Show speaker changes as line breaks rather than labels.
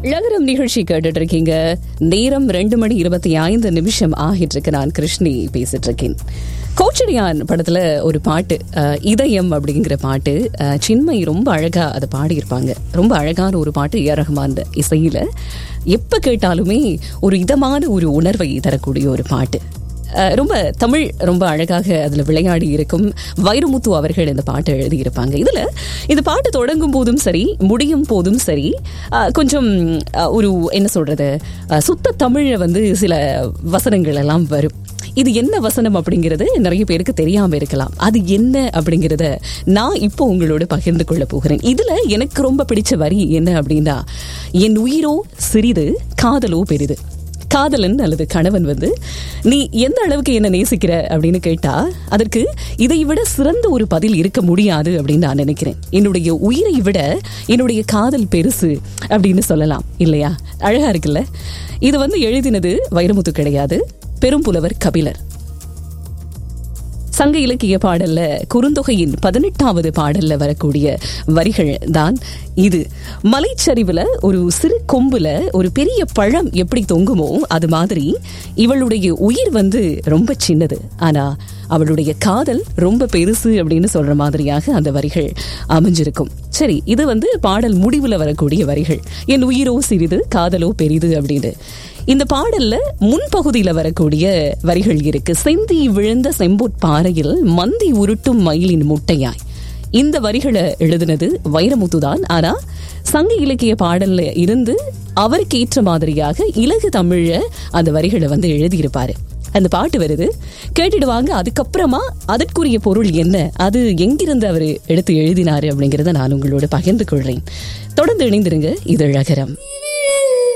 இளகரம் நிகழ்ச்சி கேட்டுட்டு இருக்கீங்க நேரம் ரெண்டு மணி இருபத்தி ஐந்து நிமிஷம் ஆகிட்டு இருக்கு நான் கிருஷ்ணி பேசிட்டு இருக்கேன் கோச்சடியான் படத்துல ஒரு பாட்டு அஹ், இதயம் அப்படிங்கிற பாட்டு அஹ், சின்மை ரொம்ப அழகா அதை பாடியிருப்பாங்க ரொம்ப அழகான ஒரு பாட்டு ஏ ரஹ்மான் இசையில எப்ப கேட்டாலுமே ஒரு இதமான ஒரு உணர்வை தரக்கூடிய ஒரு பாட்டு அஹ் ரொம்ப தமிழ் ரொம்ப அழகாக அதுல விளையாடி இருக்கும் வைரமுத்து அவர்கள் இந்த பாட்டை எழுதியிருப்பாங்க இதுல இந்த பாட்டு தொடங்கும் போதும் சரி முடியும் போதும் சரி அஹ் கொஞ்சம் அஹ் ஒரு என்ன சொல்றது அஹ் சுத்த தமிழ்ல வந்து சில வசனங்கள் எல்லாம் வரும் இது என்ன வசனம் அப்படிங்கிறது நிறைய பேருக்கு தெரியாம இருக்கலாம் அது என்ன அப்படிங்கிறத நான் இப்போ உங்களோட பகிர்ந்து கொள்ள போகிறேன் இதுல எனக்கு ரொம்ப பிடிச்ச வரி என்ன அப்படின்னா என் உயிரோ சிறிது காதலோ பெரிது காதலன் அல்லது கணவன் வந்து நீ எந்த அளவுக்கு என்ன நேசிக்கிற அப்படின்னு கேட்டா அதற்கு இதை விட சிறந்த ஒரு பதில் இருக்க முடியாது அப்படின்னு நான் நினைக்கிறேன் என்னுடைய உயிரை விட என்னுடைய காதல் பெருசு அப்படின்னு சொல்லலாம் இல்லையா அழகா இருக்குல்ல இது வந்து எழுதினது வைரமுத்து கிடையாது பெரும்புலவர் கபிலர் சங்க இலக்கிய பாடல்ல குறுந்தொகையின் பதினெட்டாவது பாடல்ல வரக்கூடிய வரிகள் தான் இது மலைச்சரிவுல ஒரு சிறு கொம்புல ஒரு பெரிய பழம் எப்படி தொங்குமோ அது மாதிரி இவளுடைய உயிர் வந்து ரொம்ப சின்னது ஆனா அவளுடைய காதல் ரொம்ப பெருசு அப்படின்னு சொல்ற மாதிரியாக அந்த வரிகள் அமைஞ்சிருக்கும் சரி இது வந்து பாடல் முடிவுல வரக்கூடிய வரிகள் என் உயிரோ சிறிது காதலோ பெரிது அப்படின்னு இந்த பாடல்ல முன்பகுதியில வரக்கூடிய வரிகள் இருக்கு செந்தி விழுந்த செம்பொற் பாறையில் மந்தி உருட்டும் மயிலின் முட்டையாய் இந்த வரிகளை எழுதினது வைரமுத்து தான் ஆனா சங்க இலக்கிய பாடல்ல இருந்து அவருக்கு ஏற்ற மாதிரியாக இலகு தமிழ்ல அந்த வரிகளை வந்து எழுதியிருப்பாரு அந்த பாட்டு வருது கேட்டுடுவாங்க அதுக்கப்புறமா அதற்குரிய பொருள் என்ன அது எங்கிருந்து அவர் எடுத்து எழுதினாரு அப்படிங்கறத நான் உங்களோட பகிர்ந்து கொள்றேன் தொடர்ந்து இணைந்திருங்க இது அழகரம்